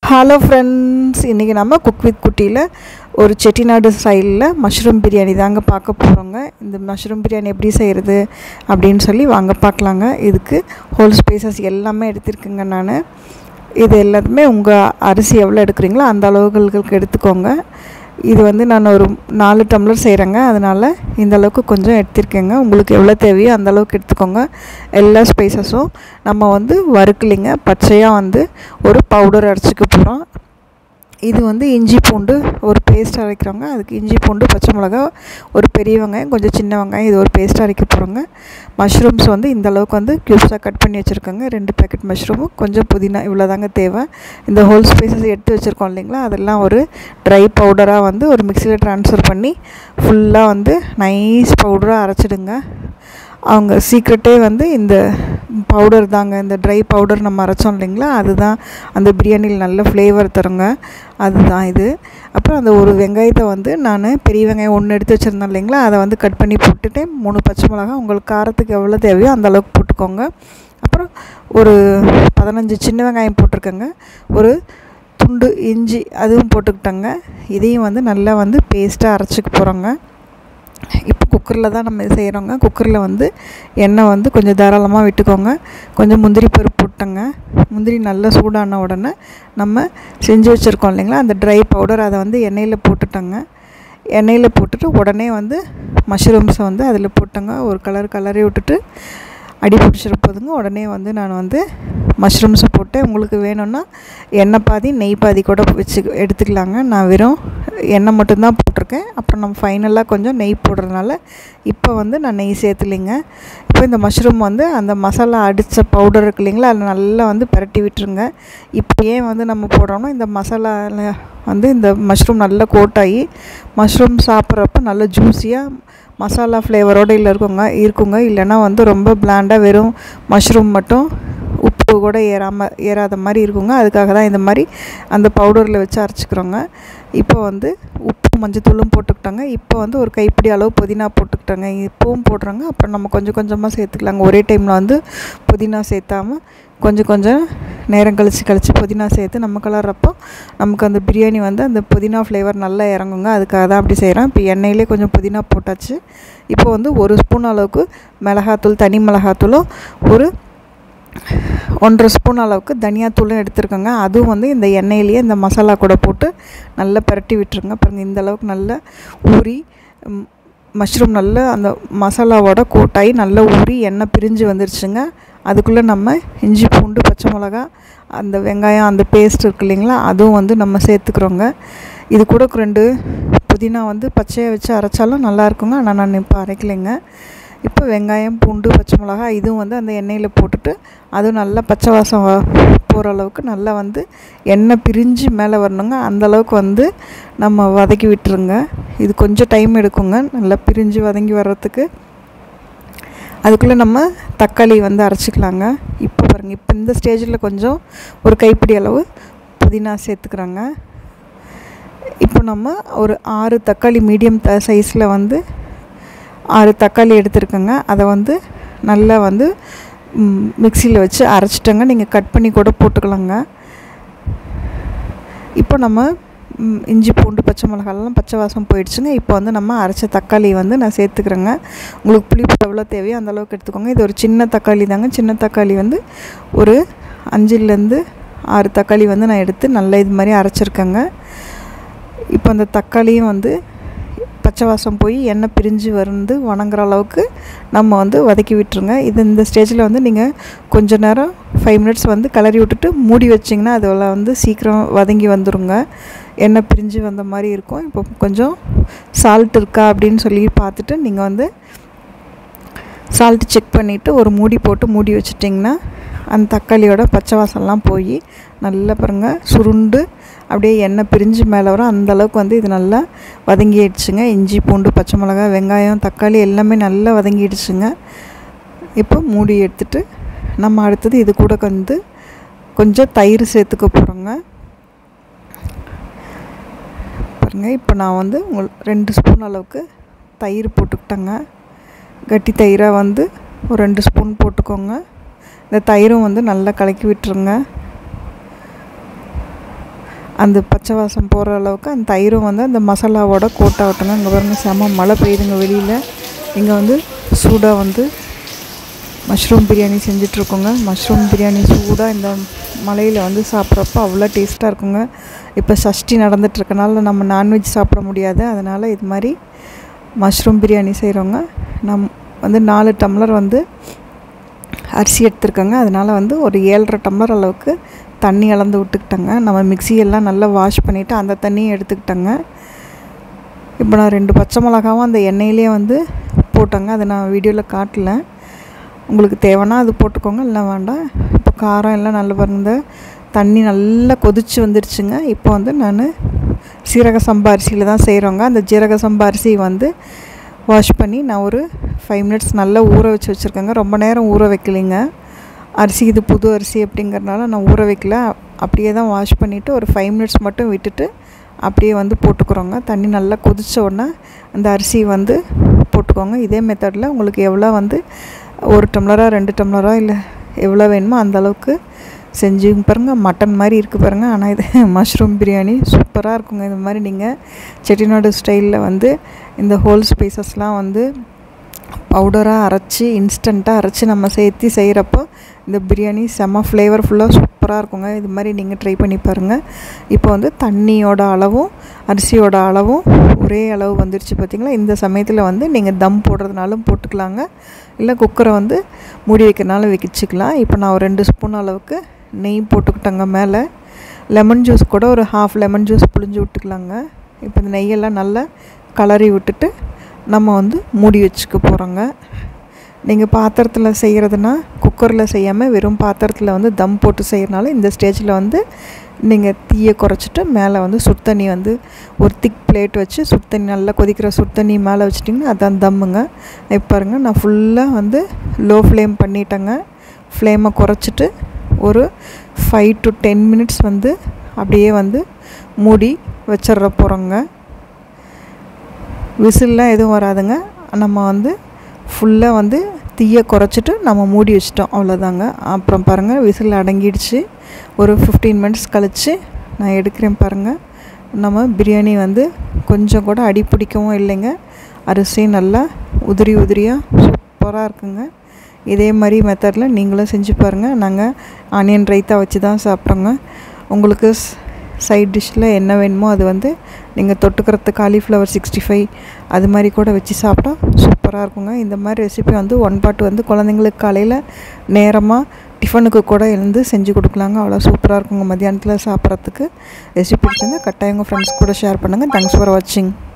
hello friends இன்றைக்கி நம்ம cook with குட்டியில் ஒரு செட்டிநாடு ஸ்டைலில் மஷ்ரூம் பிரியாணி தாங்க பார்க்க போகிறோங்க இந்த மஷ்ரூம் பிரியாணி எப்படி செய்கிறது அப்படின்னு சொல்லி வாங்க பார்க்கலாங்க இதுக்கு ஹோல் ஸ்பைசஸ் எல்லாமே எடுத்திருக்குங்க நான் இது எல்லாத்துமே உங்கள் அரிசி எவ்வளோ எடுக்கிறீங்களோ அந்த அளவுகளுக்கு எடுத்துக்கோங்க இது வந்து நான் ஒரு நாலு டம்ளர் செய்கிறேங்க அதனால் இந்த அளவுக்கு கொஞ்சம் எடுத்திருக்கேங்க உங்களுக்கு எவ்வளோ தேவையோ அந்த அளவுக்கு எடுத்துக்கோங்க எல்லா ஸ்பைசஸும் நம்ம வந்து வறுக்கலிங்க பச்சையாக வந்து ஒரு பவுடர் அரைச்சிக்க போகிறோம் இது வந்து இஞ்சி பூண்டு ஒரு பேஸ்ட் அரைக்கிறோங்க அதுக்கு இஞ்சி பூண்டு பச்சை மிளகா ஒரு பெரிய வெங்காயம் கொஞ்சம் சின்ன வெங்காயம் இது ஒரு பேஸ்ட் அரைக்க போகிறோங்க மஷ்ரூம்ஸ் வந்து இந்த அளவுக்கு வந்து க்யூப்ஸாக கட் பண்ணி வச்சுருக்கோங்க ரெண்டு பேக்கெட் மஷ்ரூமும் கொஞ்சம் புதினா இவ்வளோ தாங்க தேவை இந்த ஹோல் ஸ்பைசஸ் எடுத்து வச்சுருக்கோம் இல்லைங்களா அதெல்லாம் ஒரு ட்ரை பவுடராக வந்து ஒரு மிக்சியில் ட்ரான்ஸ்ஃபர் பண்ணி ஃபுல்லாக வந்து நைஸ் பவுடராக அரைச்சிடுங்க அவங்க சீக்ரெட்டே வந்து இந்த பவுடர் தாங்க இந்த ட்ரை பவுடர் நம்ம அரைச்சோம் இல்லைங்களா அதுதான் அந்த பிரியாணியில் நல்ல ஃப்ளேவர் தருங்க அதுதான் இது அப்புறம் அந்த ஒரு வெங்காயத்தை வந்து நான் பெரிய வெங்காயம் ஒன்று எடுத்து வச்சுருந்தேன் இல்லைங்களா அதை வந்து கட் பண்ணி போட்டுட்டு மூணு பச்சை மிளகா உங்களுக்கு காரத்துக்கு எவ்வளோ தேவையோ அந்த அளவுக்கு போட்டுக்கோங்க அப்புறம் ஒரு பதினஞ்சு சின்ன வெங்காயம் போட்டிருக்கேங்க ஒரு துண்டு இஞ்சி அதுவும் போட்டுக்கிட்டோங்க இதையும் வந்து நல்லா வந்து பேஸ்ட்டாக அரைச்சிக்க போகிறோங்க இப்போ குக்கரில் தான் நம்ம இது செய்கிறோங்க குக்கரில் வந்து எண்ணெய் வந்து கொஞ்சம் தாராளமாக விட்டுக்கோங்க கொஞ்சம் முந்திரி பருப்பு போட்டோங்க முந்திரி நல்லா சூடான உடனே நம்ம செஞ்சு வச்சுருக்கோம் இல்லைங்களா அந்த ட்ரை பவுடர் அதை வந்து எண்ணெயில் போட்டுட்டோங்க எண்ணெயில் போட்டுட்டு உடனே வந்து மஷ்ரூம்ஸை வந்து அதில் போட்டோங்க ஒரு கலர் கலரி விட்டுட்டு அடி பிடிச்சிட போதுங்க உடனே வந்து நான் வந்து மஷ்ரூம்ஸை போட்டு உங்களுக்கு வேணும்னா எண்ணெய் பாதி நெய் பாதி கூட வச்சு எடுத்துக்கலாங்க நான் வெறும் எண்ணெய் மட்டும்தான் போட்டிருக்கேன் அப்புறம் நம்ம ஃபைனலாக கொஞ்சம் நெய் போடுறதுனால இப்போ வந்து நான் நெய் சேர்த்துலிங்க இப்போ இந்த மஷ்ரூம் வந்து அந்த மசாலா அடித்த பவுடர் இருக்கு இல்லைங்களா அதில் நல்லா வந்து பரட்டி விட்டுருங்க இப்போ ஏன் வந்து நம்ம போடுறோம்னா இந்த மசாலாவில் வந்து இந்த மஷ்ரூம் நல்லா கோட்டாகி மஷ்ரூம் சாப்பிட்றப்ப நல்லா ஜூஸியாக மசாலா ஃப்ளேவரோடு இல்லை இருக்குங்க இருக்குங்க இல்லைன்னா வந்து ரொம்ப பிளாண்டாக வெறும் மஷ்ரூம் மட்டும் உப்பு கூட ஏறாமல் ஏறாத மாதிரி இருக்குங்க அதுக்காக தான் இந்த மாதிரி அந்த பவுடரில் வச்சு அரைச்சிக்கிறோங்க இப்போ வந்து உப்பு மஞ்சத்தூளும் போட்டுக்கிட்டோங்க இப்போ வந்து ஒரு கைப்பிடி அளவு புதினா போட்டுக்கிட்டோங்க இப்போவும் போடுறோங்க அப்புறம் நம்ம கொஞ்சம் கொஞ்சமாக சேர்த்துக்கலாங்க ஒரே டைமில் வந்து புதினா சேர்த்தாமல் கொஞ்சம் கொஞ்சம் நேரம் கழித்து கழித்து புதினா சேர்த்து நம்ம கலர்றப்போ நமக்கு அந்த பிரியாணி வந்து அந்த புதினா ஃப்ளேவர் நல்லா இறங்குங்க அதுக்காக தான் அப்படி செய்கிறேன் இப்போ எண்ணெயிலே கொஞ்சம் புதினா போட்டாச்சு இப்போ வந்து ஒரு ஸ்பூன் அளவுக்கு மிளகாத்தூள் தனி மிளகாத்தூளும் ஒரு ஒன்றரை ஸ்பூன் அளவுக்கு தனியாத்தூளும் எடுத்துருக்கோங்க அதுவும் வந்து இந்த எண்ணெயிலேயே இந்த மசாலா கூட போட்டு நல்லா பரட்டி விட்டுருங்க பாருங்கள் இந்த அளவுக்கு நல்லா ஊறி மஷ்ரூம் நல்லா அந்த மசாலாவோட கோட்டாகி நல்லா ஊறி எண்ணெய் பிரிஞ்சு வந்துருச்சுங்க அதுக்குள்ளே நம்ம இஞ்சி பூண்டு பச்சை மிளகா அந்த வெங்காயம் அந்த பேஸ்ட் இருக்கு இல்லைங்களா அதுவும் வந்து நம்ம சேர்த்துக்கிறோங்க இது கூட ரெண்டு புதினா வந்து பச்சையாக வச்சு அரைச்சாலும் நல்லா இருக்குங்க ஆனால் நான் இப்போ அரைக்கலைங்க இப்போ வெங்காயம் பூண்டு பச்சை மிளகா இதுவும் வந்து அந்த எண்ணெயில் போட்டுட்டு அதுவும் நல்லா பச்சை வாசம் போகிற அளவுக்கு நல்லா வந்து எண்ணெய் பிரிஞ்சு மேலே வரணுங்க அந்தளவுக்கு வந்து நம்ம வதக்கி விட்டுருங்க இது கொஞ்சம் டைம் எடுக்குங்க நல்லா பிரிஞ்சு வதங்கி வர்றதுக்கு அதுக்குள்ளே நம்ம தக்காளி வந்து அரைச்சிக்கலாங்க இப்போ பாருங்கள் இப்போ இந்த ஸ்டேஜில் கொஞ்சம் ஒரு கைப்பிடி அளவு புதினா சேர்த்துக்கிறாங்க இப்போ நம்ம ஒரு ஆறு தக்காளி மீடியம் த சைஸில் வந்து ஆறு தக்காளி எடுத்துருக்கோங்க அதை வந்து நல்லா வந்து மிக்சியில் வச்சு அரைச்சிட்டோங்க நீங்கள் கட் பண்ணி கூட போட்டுக்கலாங்க இப்போ நம்ம இஞ்சி பூண்டு பச்சை மிளகாலாம் பச்சை வாசம் போயிடுச்சுங்க இப்போ வந்து நம்ம அரைச்ச தக்காளி வந்து நான் சேர்த்துக்கிறேங்க உங்களுக்கு புளிப்பு எவ்வளோ தேவையோ அந்த அளவுக்கு எடுத்துக்கோங்க இது ஒரு சின்ன தக்காளி தாங்க சின்ன தக்காளி வந்து ஒரு அஞ்சுலேருந்து ஆறு தக்காளி வந்து நான் எடுத்து நல்லா இது மாதிரி அரைச்சிருக்கேங்க இப்போ அந்த தக்காளியும் வந்து பச்சை வாசம் போய் எண்ணெய் பிரிஞ்சு வந்து வணங்குற அளவுக்கு நம்ம வந்து வதக்கி விட்டுருங்க இது இந்த ஸ்டேஜில் வந்து நீங்கள் கொஞ்ச நேரம் ஃபைவ் மினிட்ஸ் வந்து கிளறி விட்டுட்டு மூடி வச்சிங்கன்னா அதில் வந்து சீக்கிரம் வதங்கி வந்துடுங்க எண்ணெய் பிரிஞ்சு வந்த மாதிரி இருக்கும் இப்போ கொஞ்சம் சால்ட் இருக்கா அப்படின்னு சொல்லி பார்த்துட்டு நீங்கள் வந்து சால்ட்டு செக் பண்ணிவிட்டு ஒரு மூடி போட்டு மூடி வச்சிட்டிங்கன்னா அந்த தக்காளியோட பச்சை வாசம்லாம் போய் நல்லா பாருங்கள் சுருண்டு அப்படியே எண்ணெய் பிரிஞ்சு மேலே வரும் அந்தளவுக்கு வந்து இது நல்லா வதங்கிடுச்சுங்க இஞ்சி பூண்டு பச்சை மிளகா வெங்காயம் தக்காளி எல்லாமே நல்லா வதங்கிடுச்சுங்க இப்போ மூடி எடுத்துட்டு நம்ம அடுத்தது இது கூட வந்து கொஞ்சம் தயிர் சேர்த்துக்க போகிறோங்க பாருங்கள் இப்போ நான் வந்து உங்கள் ரெண்டு ஸ்பூன் அளவுக்கு தயிர் போட்டுக்கிட்டேங்க கட்டி தயிராக வந்து ஒரு ரெண்டு ஸ்பூன் போட்டுக்கோங்க இந்த தயிரும் வந்து நல்லா கலக்கி விட்டுருங்க அந்த பச்சை வாசம் போகிற அளவுக்கு அந்த தயிரும் வந்து அந்த மசாலாவோட கோட் ஆகட்டுங்க இங்கே பாருங்க செம மழை பெய்யுதுங்க வெளியில் இங்கே வந்து சூடாக வந்து மஷ்ரூம் பிரியாணி செஞ்சிட்ருக்கோங்க மஷ்ரூம் பிரியாணி சூடாக இந்த மலையில் வந்து சாப்பிட்றப்ப அவ்வளோ டேஸ்ட்டாக இருக்குங்க இப்போ சஷ்டி நடந்துட்டுருக்கனால நம்ம நான்வெஜ் சாப்பிட முடியாது அதனால் இது மாதிரி மஷ்ரூம் பிரியாணி செய்கிறவங்க நம் வந்து நாலு டம்ளர் வந்து அரிசி எடுத்துருக்கோங்க அதனால் வந்து ஒரு ஏழரை டம்ளர் அளவுக்கு தண்ணி அளந்து விட்டுக்கிட்டேங்க நம்ம மிக்சியெல்லாம் நல்லா வாஷ் பண்ணிவிட்டு அந்த தண்ணியை எடுத்துக்கிட்டேங்க இப்போ நான் ரெண்டு பச்சை மிளகாவும் அந்த எண்ணெயிலே வந்து போட்டேங்க அதை நான் வீடியோவில் காட்டல உங்களுக்கு தேவைன்னா அது போட்டுக்கோங்க இல்லை வேண்டாம் இப்போ காரம் எல்லாம் நல்லா பாருங்க தண்ணி நல்லா கொதிச்சு வந்துருச்சுங்க இப்போ வந்து நான் சீரக சம்பா அரிசியில் தான் செய்கிறோங்க அந்த ஜீரக சம்பா அரிசி வந்து வாஷ் பண்ணி நான் ஒரு ஃபைவ் மினிட்ஸ் நல்லா ஊற வச்சு வச்சுருக்கேங்க ரொம்ப நேரம் ஊற வைக்கலைங்க அரிசி இது புது அரிசி அப்படிங்கிறனால நான் ஊற வைக்கல அப்படியே தான் வாஷ் பண்ணிவிட்டு ஒரு ஃபைவ் மினிட்ஸ் மட்டும் விட்டுட்டு அப்படியே வந்து போட்டுக்கிறோங்க தண்ணி நல்லா கொதிச்ச உடனே அந்த அரிசி வந்து போட்டுக்கோங்க இதே மெத்தடில் உங்களுக்கு எவ்வளோ வந்து ஒரு டம்ளராக ரெண்டு டம்ளராக இல்லை எவ்வளோ வேணுமோ அந்த அளவுக்கு செஞ்சு பாருங்கள் மட்டன் மாதிரி இருக்குது பாருங்கள் ஆனால் இது மஷ்ரூம் பிரியாணி சூப்பராக இருக்குங்க இந்த மாதிரி நீங்கள் செட்டிநாடு ஸ்டைலில் வந்து இந்த ஹோல் ஸ்பைசஸ்லாம் வந்து பவுடராக அரைச்சி இன்ஸ்டண்ட்டாக அரைச்சி நம்ம சேர்த்து செய்கிறப்போ இந்த பிரியாணி செம்ம ஃப்ளேவர்ஃபுல்லாக சூப்பராக இருக்குங்க இது மாதிரி நீங்கள் ட்ரை பண்ணி பாருங்கள் இப்போ வந்து தண்ணியோட அளவும் அரிசியோட அளவும் ஒரே அளவு வந்துருச்சு பார்த்திங்களா இந்த சமயத்தில் வந்து நீங்கள் தம் போடுறதுனாலும் போட்டுக்கலாங்க இல்லை குக்கரை வந்து மூடி வைக்கிறனால வச்சுக்கலாம் இப்போ நான் ஒரு ரெண்டு ஸ்பூன் அளவுக்கு நெய் போட்டுக்கிட்டேங்க மேலே லெமன் ஜூஸ் கூட ஒரு ஹாஃப் லெமன் ஜூஸ் புழிஞ்சு விட்டுக்கலாங்க இப்போ இந்த நெய்யெல்லாம் நல்லா கலரி விட்டுட்டு நம்ம வந்து மூடி வச்சுக்க போகிறோங்க நீங்கள் பாத்திரத்தில் செய்கிறதுனா குக்கரில் செய்யாமல் வெறும் பாத்திரத்தில் வந்து தம் போட்டு செய்கிறனால இந்த ஸ்டேஜில் வந்து நீங்கள் தீயை குறைச்சிட்டு மேலே வந்து சுடுதண்ணி வந்து ஒரு திக் பிளேட் வச்சு சுடுதண்ணி நல்லா கொதிக்கிற சுடுதண்ணி மேலே வச்சிட்டிங்கன்னா அதான் தம்முங்க இப்போ பாருங்கள் நான் ஃபுல்லாக வந்து லோ ஃப்ளேம் பண்ணிட்டேங்க ஃப்ளேமை குறைச்சிட்டு ஒரு ஃபைவ் டு டென் மினிட்ஸ் வந்து அப்படியே வந்து மூடி வச்சிட்ற போகிறோங்க விசில்லாம் எதுவும் வராதுங்க நம்ம வந்து ஃபுல்லாக வந்து தீயை குறைச்சிட்டு நம்ம மூடி வச்சிட்டோம் அவ்வளோதாங்க அப்புறம் பாருங்கள் விசில் அடங்கிடுச்சு ஒரு ஃபிஃப்டீன் மினிட்ஸ் கழித்து நான் எடுக்கிறேன் பாருங்கள் நம்ம பிரியாணி வந்து கொஞ்சம் கூட அடி பிடிக்கவும் இல்லைங்க அரிசி நல்லா உதிரி உதிரியாக சூப்பராக இருக்குங்க இதே மாதிரி மெத்தடில் நீங்களும் செஞ்சு பாருங்கள் நாங்கள் ஆனியன் ரைத்தா வச்சு தான் சாப்பிட்றோங்க உங்களுக்கு சைட் டிஷ்ஷில் என்ன வேணுமோ அது வந்து நீங்கள் தொட்டுக்கிறது காலிஃப்ளவர் சிக்ஸ்டி ஃபைவ் அது மாதிரி கூட வச்சு சாப்பிட்டா சூப்பராக இருக்குங்க இந்த மாதிரி ரெசிபி வந்து ஒன் பாட்டு வந்து குழந்தைங்களுக்கு காலையில் நேரமாக டிஃபனுக்கு கூட எழுந்து செஞ்சு கொடுக்கலாங்க அவ்வளோ சூப்பராக இருக்குங்க மத்தியானத்தில் சாப்பிட்றதுக்கு ரெசிபி பிடிச்சிருந்தா கட்டாயம் உங்கள் ஃப்ரெண்ட்ஸ் கூட ஷேர் பண்ணுங்கள் தேங்க்ஸ் ஃபார் வாட்சிங்